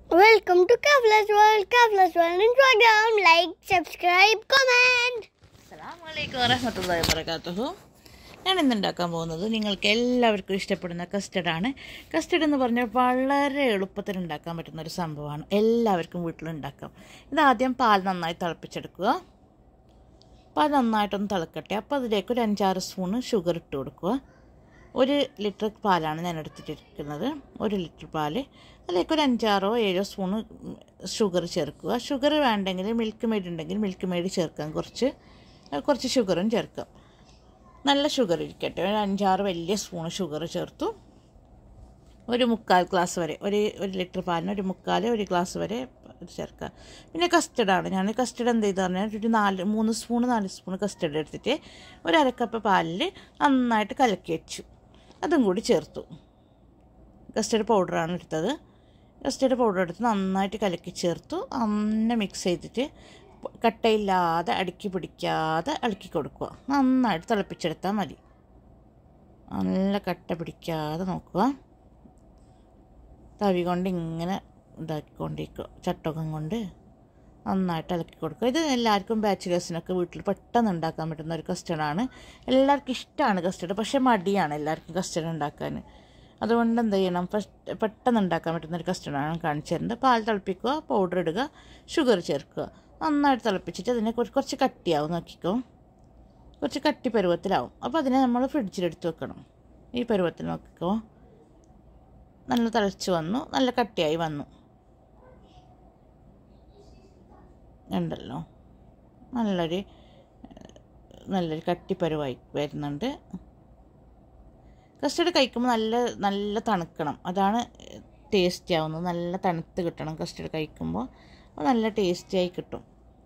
Welcome to Kavla's World. Kavla's World Instagram. Like, subscribe, comment. അസ്സലാമലൈക്കും വറഹമത്തുള്ളാഹി വബറകാതുഹു ഞാൻ ഇന്ന് ഉണ്ടാക്കാൻ പോകുന്നത് നിങ്ങൾക്ക് എല്ലാവർക്കും ഇഷ്ടപ്പെടുന്ന കസ്റ്റഡാണ് കസ്റ്റഡ് എന്ന് പറഞ്ഞാൽ വളരെ എളുപ്പത്തിൽ ഉണ്ടാക്കാൻ പറ്റുന്ന ഒരു സംഭവമാണ് എല്ലാവർക്കും വീട്ടിലുണ്ടാക്കാം ഇതാദ്യം പാൽ നന്നായി തിളപ്പിച്ചെടുക്കുക പാൽ നന്നായിട്ടൊന്ന് തിളക്കട്ടെ അപ്പോൾ അതിലേക്ക് ഒരു അഞ്ചാറ് സ്പൂണ് ഷുഗർ ഇട്ട് കൊടുക്കുക ഒരു ലിറ്റർ പാലാണ് ഞാൻ എടുത്തിട്ടിരിക്കുന്നത് ഒരു ലിറ്റർ പാൽ അതിലേക്ക് ഒരു അഞ്ചാറോ ഏഴോ സ്പൂണ് ഷുഗർ ചേർക്കുക ഷുഗർ വേണ്ടെങ്കിൽ മിൽക്ക് മെയ്ഡ് ഉണ്ടെങ്കിൽ മിൽക്ക് മെയ്ഡ് ചേർക്കാം കുറച്ച് കുറച്ച് ഷുഗറും ചേർക്കാം നല്ല ഷുഗർ ഇരിക്കട്ടെ ഒരു അഞ്ചാറ് വലിയ സ്പൂണ് ഷുഗർ ചേർത്തു ഒരു മുക്കാൽ ഗ്ലാസ് വരെ ഒരു ഒരു ലിറ്റർ പാലിന് ഒരു മുക്കാൽ ഒരു ഗ്ലാസ് വരെ ചേർക്കുക പിന്നെ കസ്റ്റർഡാണ് ഞാൻ കസ്റ്റർഡ് എന്ത് ചെയ്തെന്ന് പറഞ്ഞാൽ ഒരു നാല് മൂന്ന് സ്പൂണ് നാല് സ്പൂണ് കസ്റ്റർഡ് എടുത്തിട്ട് ഒരു അരക്കപ്പ് പാലിൽ നന്നായിട്ട് കലക്കി വെച്ചു അതും കൂടി ചേർത്തു കസ്റ്റർഡ് പൗഡറാണ് എടുത്തത് കസ്റ്റർഡ് പൗഡർ എടുത്ത് നന്നായിട്ട് കലക്കി ചേർത്തു നന്നെ മിക്സ് ചെയ്തിട്ട് കട്ടയില്ലാതെ അടുക്കി പിടിക്കാതെ ഇളക്കി കൊടുക്കുക നന്നായിട്ട് തിളപ്പിച്ചെടുത്താൽ മതി നല്ല കട്ട പിടിക്കാതെ നോക്കുക തവി കൊണ്ട് ഇങ്ങനെ ഇതാക്കിക്കൊണ്ടിരിക്കുക ചട്ടകം കൊണ്ട് നന്നായിട്ട് ഇളക്കി കൊടുക്കുക ഇത് എല്ലാവർക്കും ബാച്ചിലേഴ്സിനൊക്കെ വീട്ടിൽ പെട്ടെന്ന് ഉണ്ടാക്കാൻ പറ്റുന്ന ഒരു കസ്റ്റർഡാണ് എല്ലാവർക്കും ഇഷ്ടമാണ് കസ്റ്റർഡ് പക്ഷേ മടിയാണ് എല്ലാവർക്കും കസ്റ്റർഡ് ഉണ്ടാക്കാൻ അതുകൊണ്ട് എന്ത് ചെയ്യണം ഫസ്റ്റ് പെട്ടെന്ന് ഉണ്ടാക്കാൻ പറ്റുന്ന ഒരു കസ്റ്റർഡാണ് കാണിച്ചു തരുന്നത് പാൽ തിളപ്പിക്കുക പൗഡർ ഇടുക ഷുഗർ ചേർക്കുക നന്നായിട്ട് തിളപ്പിച്ചിട്ട് അതിനെ കുറച്ച് കുറച്ച് കട്ടിയാവും നോക്കിക്കോ കുറച്ച് കട്ടി പരുവത്തിലാവും അപ്പോൾ അതിനെ നമ്മൾ ഫ്രിഡ്ജിലെടുത്ത് വെക്കണം ഈ പരുവത്തിൽ നോക്കിക്കോ നല്ല തിളച്ച് വന്നു നല്ല കട്ടിയായി വന്നു ഉണ്ടല്ലോ നല്ലൊരു നല്ലൊരു കട്ടിപ്പരുവായി വരുന്നുണ്ട് കസ്റ്റർഡ് കഴിക്കുമ്പോൾ നല്ല നല്ല തണുക്കണം അതാണ് ടേസ്റ്റി ആവുന്നത് നല്ല തണുത്ത് കിട്ടണം കസ്റ്റർഡ് കഴിക്കുമ്പോൾ അപ്പോൾ നല്ല ടേസ്റ്റിയായി കിട്ടും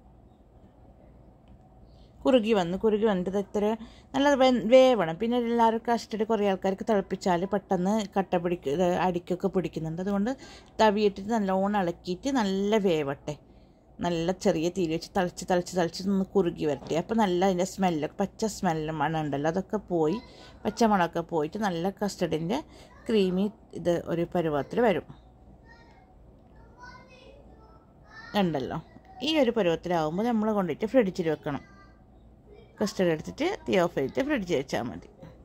കുറുകി വന്ന് കുറുകി വന്നിട്ട് ഇത്ര നല്ല വേവണം പിന്നെ എല്ലാവരും കസ്റ്റഡ് കുറേ ആൾക്കാർക്ക് തിളപ്പിച്ചാൽ പെട്ടെന്ന് കട്ട പിടിക്ക അടിക്കൊക്കെ പിടിക്കുന്നുണ്ട് അതുകൊണ്ട് തവിയിട്ടിട്ട് നല്ലോണം ഇളക്കിയിട്ട് നല്ല വേവട്ടെ നല്ല ചെറിയ തീരി വെച്ച് തളിച്ച് തളിച്ച് തളിച്ച് ഒന്ന് കുറുകി വരട്ടെ അപ്പോൾ നല്ല അതിൻ്റെ സ്മെല്ലൊക്കെ പച്ച സ്മെല്ല് മണം ഉണ്ടല്ലോ അതൊക്കെ പോയി പച്ച മണമൊക്കെ പോയിട്ട് നല്ല കസ്റ്റഡിൻ്റെ ക്രീമി ഇത് ഒരു പരുവത്തിൽ വരും ഉണ്ടല്ലോ ഈ ഒരു പരുവത്തിലാവുമ്പോൾ നമ്മൾ കൊണ്ടുപോയിട്ട് ഫ്രിഡ്ജിൽ വെക്കണം കസ്റ്റർഡ് എടുത്തിട്ട് തീ ഓഫ് ചെയ്തിട്ട് ഫ്രിഡ്ജിൽ വെച്ചാൽ മതി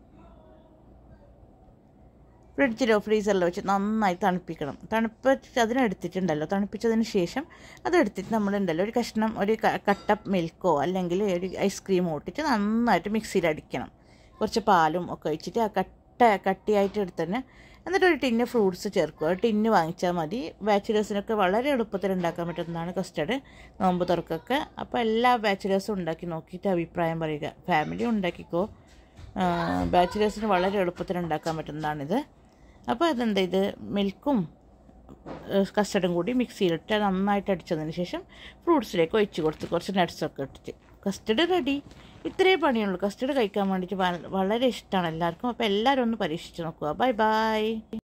ഫ്രിഡ്ജിലോ ഫ്രീസറിലോ വെച്ച് നന്നായി തണുപ്പിക്കണം തണുപ്പിച്ച് അതിനെടുത്തിട്ടുണ്ടല്ലോ തണുപ്പിച്ചതിന് ശേഷം അതെടുത്തിട്ട് നമ്മളുണ്ടല്ലോ ഒരു കഷ്ണം ഒരു കട്ട മിൽക്കോ അല്ലെങ്കിൽ ഒരു ഐസ്ക്രീമോ ഇട്ടിട്ട് നന്നായിട്ട് മിക്സിയിൽ അടിക്കണം കുറച്ച് പാലും ഒക്കെ ഒഴിച്ചിട്ട് ആ കട്ട കട്ടിയായിട്ട് എടുത്തന്നെ എന്നിട്ട് ഒരു ടിന്ന് ഫ്രൂട്ട്സ് ചേർക്കുക ഒരു ടിന്ന് വാങ്ങിച്ചാൽ മതി ബാച്ചിലേഴ്സിനൊക്കെ വളരെ എളുപ്പത്തിൽ ഉണ്ടാക്കാൻ പറ്റുന്നതാണ് കസ്റ്റഡ് നോമ്പ് തുറക്കൊക്കെ അപ്പോൾ എല്ലാ ബാച്ചിലേഴ്സും ഉണ്ടാക്കി നോക്കിയിട്ട് അഭിപ്രായം പറയുക ഫാമിലി ഉണ്ടാക്കിക്കോ ബാച്ചിലേഴ്സിന് വളരെ എളുപ്പത്തിൽ ഉണ്ടാക്കാൻ പറ്റുന്നതാണിത് അപ്പോൾ അതെന്താ ഇത് മിൽക്കും കസ്റ്റർഡും കൂടി മിക്സിയിലിട്ട് നന്നായിട്ട് അടിച്ചതിന് ശേഷം ഫ്രൂട്ട്സിലേക്ക് ഒഴിച്ച് കൊടുത്ത് കുറച്ച് നട്ട്സൊക്കെ ഇട്ടിട്ട് കസ്റ്റഡ് റെഡി ഇത്രയേ പണിയുള്ളൂ കസ്റ്റഡ് കഴിക്കാൻ വേണ്ടിയിട്ട് വളരെ ഇഷ്ടമാണ് എല്ലാവർക്കും അപ്പോൾ എല്ലാവരും ഒന്ന് പരീക്ഷിച്ച് നോക്കുക ബൈ ബൈ